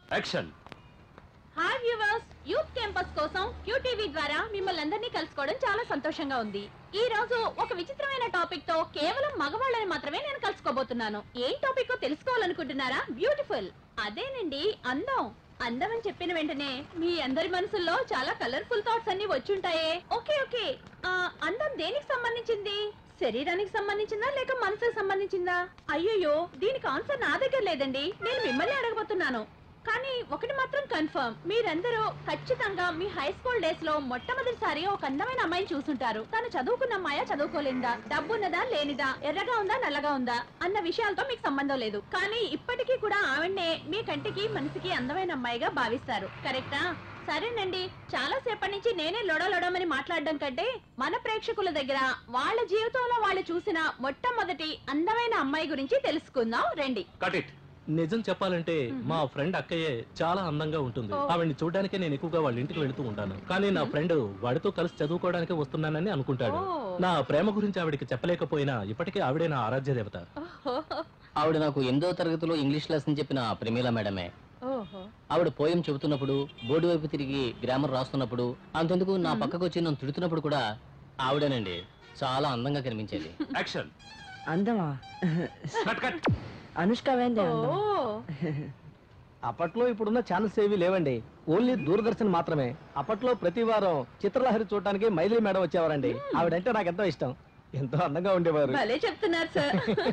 Action hi viewers youth campus కోసం QTV ద్వారా మిమ్మల్ని అందరినీ కలుసుకోవడం చాలా సంతోషంగా ఉంది ఈ రోజు ఒక విచిత్రమైన టాపిక్ తో కేవలం మగవాళ్ళని మాత్రమే నేను కలుసుకోబోతున్నాను ఏం టాపిక్ తెలుసుకోవాలనుకుంటున్నారా బ్యూటిఫుల్ అదేనండి అందం అందం అని చెప్పిన వెంటనే మీ అందరి మనసుల్లో చాలా కలర్ఫుల్ థాట్స్ అన్ని వచ్చుంటాయే ఓకే ఓకే ఆ, అందం దేనికి సంబంధించింది శరీరానికి సంబంధించిందా లేక మనసుకు సంబంధించిందా అయ్యయ్యో దీనికి ఆన్సర్ నా దగ్గర లేదండి నేను మిమ్మల్ని అడగబోతున్నాను కానీ ఒకటి మాత్రం కన్ఫర్మ్ మీరందరూ ఖచ్చితంగా మీ హై స్కూల్ డేస్ లో మొట్టమొదటిసారి ఒక అందమైన అమ్మాయిని చూసుంటారు తను చదువుకున్న అమ్మాయా చదువుకోలేదా డబ్బున్నదా లేనిదా ఎర్రగా ఉందా నల్లగా ఉందా అన్న విషయాలతో మీకు సంబంధం లేదు కానీ ఇప్పటికీ కూడా ఆవిడనే మీ కంటికి మనసుకి అందమైన అమ్మాయిగా భావిస్తారు కరెక్టా సరేనండి చాలా సేపటి నుంచి నేనే లొడలొడమని మాట్లాడడం కంటే మన ప్రేక్షకుల దగ్గర వాళ్ళ జీవితంలో వాళ్ళు చూసిన మొట్టమొదటి అందమైన అమ్మాయి గురించి తెలుసుకుందాం రండి కట్ ఇట్ నిజం చెప్పాలంటే మా ఫ్రెండ్ అక్కయ్యే చాలా అందంగా ఉంటుంది ఓ. ఆవిడ్ని చూడడానికే నేను ఎక్కువగా వాళ్ళ ఇంటికి వెళుతూ ఉంటాను కానీ నా ఫ్రెండ్ వాడితో కలిసి చదువుకోవడానికే వస్తున్నానని అనుకుంటాడు ఓ. నా ప్రేమ గురించి ఆవిడికి చెప్పలేకపోయినా ఇప్పటికే ఆవిడే నా ఆరాధ్య దేవత ఓహో ఆవిడ నాకు ఎనిమిదో తరగతిలో ఇంగ్లీష్ లెసన్ చెప్పిన ప్రమీల మేడమే ఓహో ఆవిడ పోయం చెబుతున్నప్పుడు బోర్డు వైపు తిరిగి గ్రామర్ రాస్తున్నప్పుడు అంతెందుకు నా పక్కకు వచ్చి నన్ను తిడుతున్నప్పుడు కూడా ఆవిడేనండి చాలా అందంగా కనిపించేది యాక్షన్ అందమా కట్ కట్ అనుష్క వేందే ఓ అప్పట్లో ఇప్పుడున్న ఛానల్స్ ఏవి లేవండి ఓన్లీ దూరదర్శన్ మాత్రమే అప్పట్లో ప్రతి వారం చిత్రలహరి చూడటానికి మైలీ మేడం వచ్చేవారండి ఆవిడంటే నాకు ఎంతో ఇష్టం ఎంతో అందంగా ఉండేవారు భలే చెప్తున్నారు సార్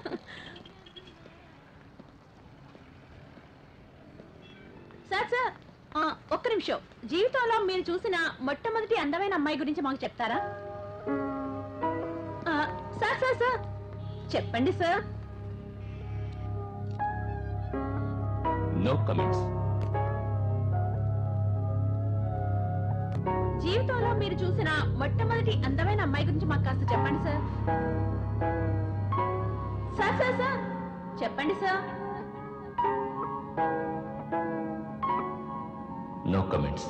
సార్ సార్ ఆ, ఒక్క నిమిషం జీవితంలో మీరు చూసిన మొట్టమొదటి అందమైన అమ్మాయి గురించి మాకు చెప్తారా ఆ, సార్ సార్ సార్ చెప్పండి సార్ నో కమెంట్స్ జీవితంలో మీరు చూసిన మొట్టమొదటి అందమైన అమ్మాయి గురించి మాకు కాస్త చెప్పండి సార్ సార్ సార్ సార్ చెప్పండి సార్ నో కమెంట్స్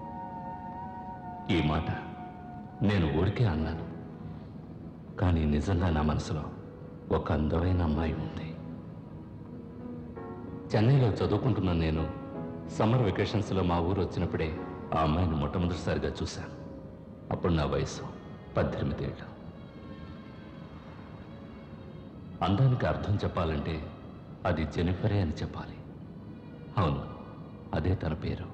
ఈ మాట నేను ఊరికే అన్నాను కానీ నిజంగా నా మనసులో ఒక అందమైన అమ్మాయి ఉంది చెన్నైలో చదువుకుంటున్న నేను సమ్మర్ వెకేషన్స్లో మా ఊరు వచ్చినప్పుడే ఆ అమ్మాయిని మొట్టమొదటిసారిగా చూశాను అప్పుడు నా వయసు పద్దెనిమిదేళ్ళు అందానికి అర్థం చెప్పాలంటే అది జెనిఫరే అని చెప్పాలి అవును అదే తన పేరు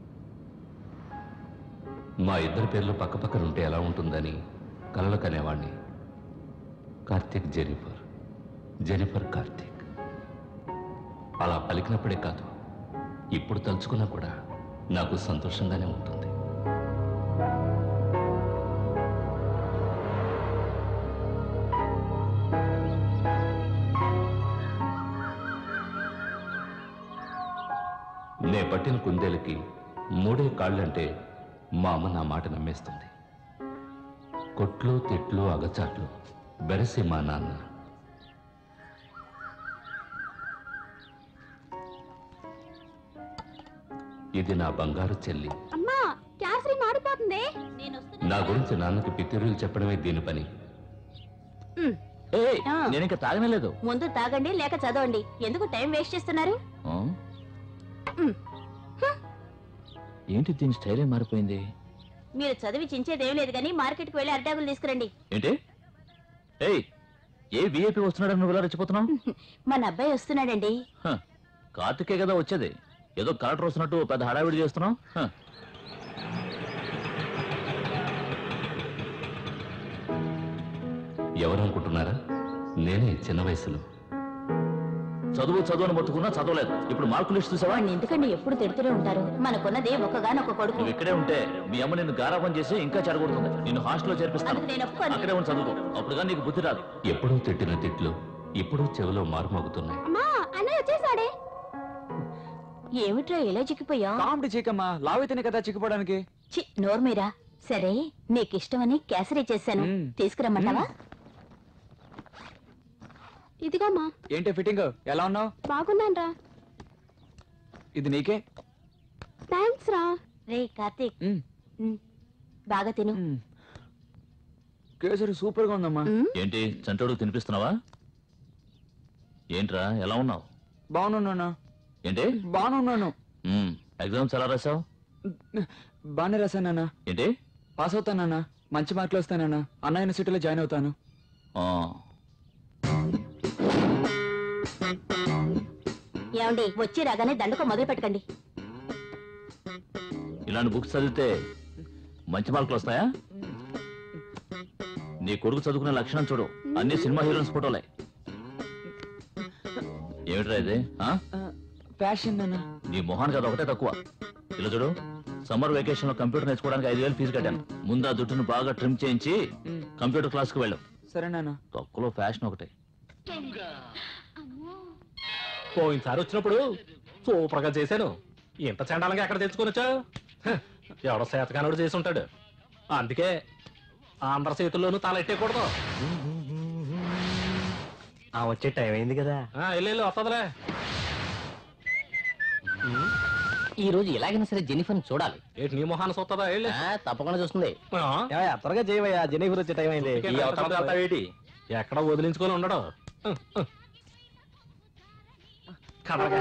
మా ఇద్దరి పేర్లు పక్కపక్కన ఉంటే ఎలా ఉంటుందని కలలు కనేవాణ్ణి కార్తీక్ జెనిఫర్ జెనిఫర్ కార్తీక్ అలా పలికినప్పుడే కాదు ఇప్పుడు తలుచుకున్నా కూడా నాకు సంతోషంగానే ఉంటుంది నే పట్టిన కుందేలకి మూడే కాళ్ళంటే మా అమ్మ నా మాట నమ్మేస్తుంది కొట్లు తిట్లు అగచాట్లు బెరసి మా నాన్న ఇది నా బంగారు చెల్లి అమ్మా క్యాసరీ మాడిపోతుంది నేను నా గురించి నాన్నకి పితిరులు చెప్పడమే దీని పని నేను ఇంకా తాగనలేదు ముందు తాగండి లేక చదవండి ఎందుకు టైం వేస్ట్ చేస్తున్నారు ఏంటి దీని స్టైలే మారిపోయింది మీరు చదివి చించేదేం లేదు కానీ మార్కెట్ కి వెళ్ళి అరిటాకులు తీసుకురండి ఏంటి ఏయ్ ఏ విఐపి వస్తున్నాడని నువ్వు ఇలా రెచ్చిపోతున్నావు మన అబ్బాయి వస్తున్నాడండి హ, కార్తికే కదా వచ్చేది ఏదో కలెక్టర్ వస్తున్నట్టు పెద్ద హడావిడి చేస్తున్నావు హ. ఎవరనుకుంటున్నారా నేనే చిన్న వయసులో చదువు చదువు అని మొత్తుకున్నా చదవలేదు ఇప్పుడు మార్కులు లిస్ట్ చూసావా వాడిని ఎందుకండి ఎప్పుడు తిడుతూనే ఉంటారు మనకున్నదే ఒక్కగానొక్క కొడుకు నువ్వు ఇక్కడే ఉంటే మీ అమ్మ నిన్ను గారాబం చేసి ఇంకా చెడగొడుతుంది నిన్ను హాస్టల్లో చేర్పిస్తాను అందుకు నేను ఒప్పుకోను. అక్కడే ఉండి చదువుకో అప్పుడుగా నీకు బుద్ధి రాదు ఎప్పుడూ తిట్టిన తిట్లు ఇప్పుడు చెవిలో మారుమోగుతున్నాయి అమ్మా అన్నయ్య వచ్చేసాడే ఏమిట్రా ఇలా చిక్కిపోయా కామెడీ చీకమ్మా లావైతేనే కదా చిక్కుపోవడానికి చి నోర్మీరా సరే నీకిష్టమని కేసరి చేశాను మ్మ్. తీసుకురమ్మంటావా ఇదిగోమ్మా ఏంటి ఫిట్టింగ్ ఎలా ఉన్నావు బాగున్నాను రా ఇది నీకే థ్యాంక్స్ రా రే కార్తీక్ మ్మ్. మ్మ్. బాగా తిను మ్మ్. కేసరి సూపర్ గా ఉందమ్మా మ్మ్. ఏంటి చంటోడు తినిపిస్తున్నావా ఏంట్రా ఎలా ఉన్నావు బాగున్నాను ఏంటి బాగున్నాను ఎగ్జామ్స్ ఎలా రాసావు బాగానే రాశానన్నా ఏంటి పాస్ అవుతానన్నా మంచి మార్కులు వస్తానన్నా అన్న యూనివర్సిటీలో జాయిన్ అవుతాను ఆ, ఏమండి వచ్చి రాగానే దండకం మొదలు పెట్టకండి ఇలాంటి బుక్స్ చదివితే మంచి మార్కులు వస్తాయా నీ కొడుకు చదువుకునే లక్షణం చూడు అన్ని సినిమా హీరోయిన్స్ ఫోటోలే ఏమిట్రా ఇది ఆ? ఫ్యాషన్ అన్నా నీ మొహానికి అది ఒకటే తక్కువ ఇలా చూడు సమ్మర్ వెకేషన్ లో కంప్యూటర్ నేర్చుకోవడానికి ఐదు వేలు ఫీజు కట్టాను ముందు ఆ జుట్టును బాగా ట్రిమ్ చేయించి కంప్యూటర్ క్లాస్ కు వెళ్ళు సరేనా తక్కువలో ఫ్యాషన్ ఒకటే పోయినసారి వచ్చినప్పుడు సూపర్ గా చేశాను ఇంత చండాలంగా ఎక్కడ తెచ్చుకొని వచ్చా ఎవడో శాతకానుడు చేసి ఉంటాడు అందుకే ఆంధ్ర చేతుల్లోనూ తల ఎట్టేయకూడదు ఆ వచ్చే టైం అయింది కదా ఆ, వెళ్ళు వెళ్ళు, వస్తదిలే ఈ రోజు ఎలాగైనా సరే జెనిఫర్ చూడాలి ఏంటి నీ మొహాన్ని చూస్తుందా వెళ్ళి ఆ, తప్పకుండా చూస్తుంది త్వరగా చేయవయ్యా జెనీఫర్ వచ్చే టైం అయింది ఈ అవతారం వెళ్తావేటి? ఎక్కడ వదిలించుకొని ఉండడు కదలగా.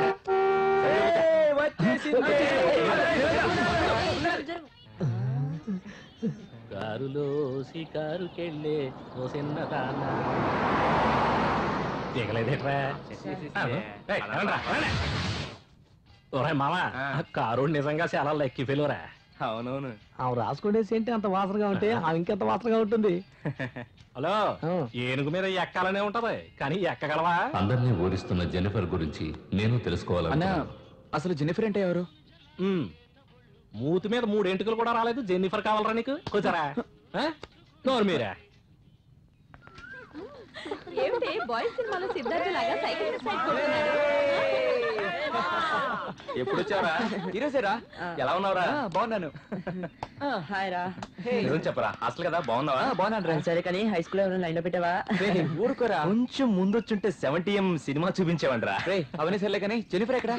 కారులో షికారుకెళ్ళే ఓ చిన్నదాన దిగలేదేట్రా ఏయ్, రండ్రా, రండి. ఒరే మామ కారు నిజంగా చాలా లెక్కి ఫెలోరా అవునవును ఆమె రాసుకునేసి ఏంటి అంత వాసనగా ఉంటే ఆమె ఇంకెంత వాసనగా ఉంటుంది హలో ఆ. ఏనుగు మీద ఎక్కాలనే ఉంటది కానీ ఎక్కగలవా అందరినీ ఊరిస్తున్న జెనిఫర్ గురించి నేను అన్నా తెలుసుకోవాలనుకున్నాను అసలు జెనిఫర్ అంటే ఎవరు ఉమ్. మూతి మీద మూడు ఎంటుకలు కూడా రాలేదు జెన్నిఫర్ కావాలరా నీకు కూర్చోరా ఆ? నోరు మీరా ఏమిటి బాయ్స్ సినిమాలో సిద్ధార్థ లాగా సైకిల్ మీద సైడ్ కొడుతున్నాడు ఎప్పుడు వచ్చావరా ఈరోజేరా ఎలా ఉన్నావురా బాగున్నాను హాయ్ రా నిజం చెప్పరా అసలు కదా బాగున్నావా బాగున్నాను రా సరే కానీ హై స్కూల్ ఎవరైనా లైన్ పెట్టావా ఊరుకోరా కొంచెం ముందొచ్చుంటే సెవెంటీ ఎం సినిమా చూపించేవంటరా రే అవన్నీ సర్లే కానీ జెనిఫర్ ఎక్కడ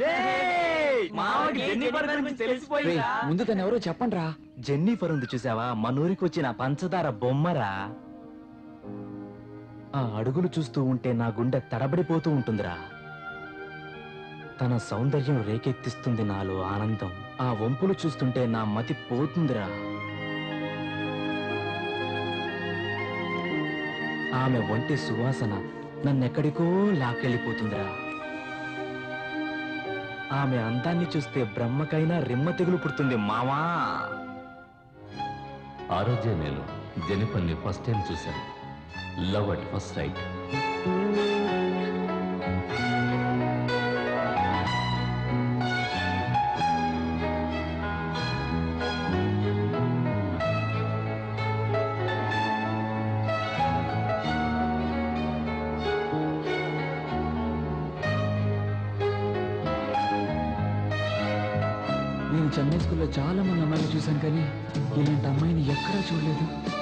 రేయ్, ముందు తను ఎవరో చెప్పండి రా జెన్నిఫర్ ఉంది చూసావా మన ఊరికి వచ్చిన పంచదార బొమ్మరా ఆ అడుగులు చూస్తూ ఉంటే నా గుండె తడబడిపోతూ ఉంటుందిరా తన సౌందర్యం రేకెత్తిస్తుంది నాలో ఆనందం ఆ వంపులు చూస్తుంటే నా మతి పోతుందిరా ఆమె ఒంటి సువాసన నన్నెక్కడికో లాకెళ్ళిపోతుందిరా ఆమె అందాన్ని చూస్తే బ్రహ్మకైనా రిమ్మ తెగులు పుడుతుంది మావా ఆ రోజే నేను జెనిఫర్ని ఫస్ట్ టైం చూశాను లవ్ అట్ ఫస్ట్ సైట్ నేను చెన్నై స్కూల్లో చాలా మంది అమ్మాయిలు చూశాను కానీ ఇలాంటి అమ్మాయిని ఎక్కడా చూడలేదు